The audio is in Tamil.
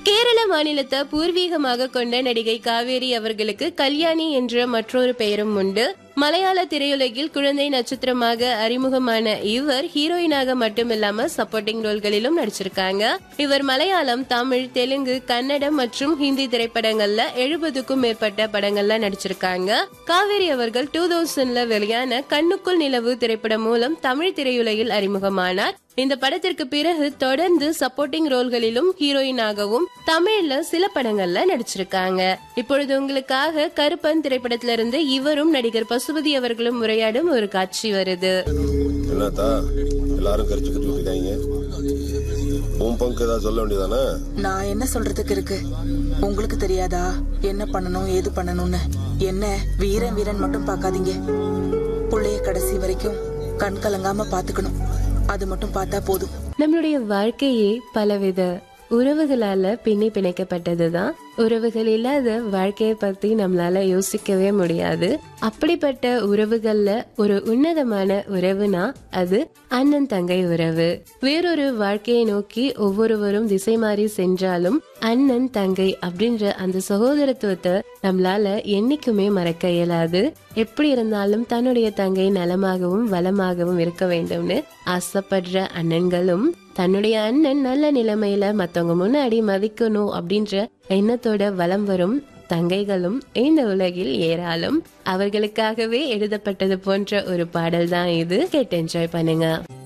கேரள மாநிலத்தை பூர்வீகமாக கொண்ட நடிகை காவேரி அவர்களுக்கு கல்யாணி என்ற மற்றொரு பெயரும் உண்டு மலையாள திரையுலகில் குழந்தை நட்சத்திரமாக அறிமுகமான இவர் ஹீரோயினாக மட்டுமில்லாம சப்போர்ட்டிங் ரோல்களிலும் நடிச்சிருக்காங்க இவர் மலையாளம் தமிழ் தெலுங்கு கன்னடம் மற்றும் ஹிந்தி திரைப்படங்கள்ல எழுபதுக்கும் மேற்பட்ட படங்கள்ல நடிச்சிருக்காங்க காவேரி அவர்கள் டூ தௌசண்ட்ல வெளியான கண்ணுக்குள் நிலவு திரைப்படம் மூலம் தமிழ் திரையுலகில் அறிமுகமானார் இந்த படத்திற்கு பிறகு தொடர்ந்து சப்போர்ட்டிங் ரோல்களிலும் ஹீரோயினாகவும் தமிழ்ல சில படங்கள்ல நடிச்சிருக்காங்க இப்பொழுது உங்களுக்காக கருப்பன் திரைப்படத்திலிருந்து இருந்து இவரும் நடிகர் பசுபதி அவர்களும் உரையாடும் ஒரு காட்சி வருது என்னத்தா எல்லாரும் கரிச்சு கட்டி விட்டுருக்காங்க உன் பங்கு ஏதாவது சொல்ல வேண்டியதானே நான் என்ன சொல்றதுக்கு இருக்கு உங்களுக்கு தெரியாதா என்ன பண்ணணும் ஏது பண்ணணும்னு என்ன வீரன் வீரன் மட்டும் பார்க்காதீங்க புள்ளைய கடைசி வரைக்கும் கண் கலங்காம பாத்துக்கணும் அது மட்டும் பார்த்தா போதும் நம்மளுடைய வாழ்க்கையே பலவித உறவுகளால பின்னி பிணைக்கப்பட்டதுதான் உறவுகள் இல்லாத வாழ்க்கையை பத்தி நம்மளால யோசிக்கவே முடியாது அப்படிப்பட்ட உறவுகள்ல ஒரு உன்னதமான உறவுனா அது அண்ணன் தங்கை உறவு வேறொரு வாழ்க்கையை நோக்கி ஒவ்வொருவரும் திசை மாறி சென்றாலும் அண்ணன் தங்கை அப்படின்ற அந்த சகோதரத்துவத்தை நம்மளால என்னைக்குமே மறக்க இயலாது எப்படி இருந்தாலும் தன்னுடைய தங்கை நலமாகவும் வளமாகவும் இருக்க வேண்டும்னு ஆசைப்படுற அண்ணன்களும் தன்னுடைய அண்ணன் நல்ல நிலைமையில மத்தவங்க முன்னாடி மதிக்கணும் அப்படின்ற எண்ணத்தோட வலம் வரும் தங்கைகளும் இந்த உலகில் ஏராளம் அவர்களுக்காகவே எழுதப்பட்டது போன்ற ஒரு பாடல் தான் இது கேட்டு என்ஜாய் பண்ணுங்க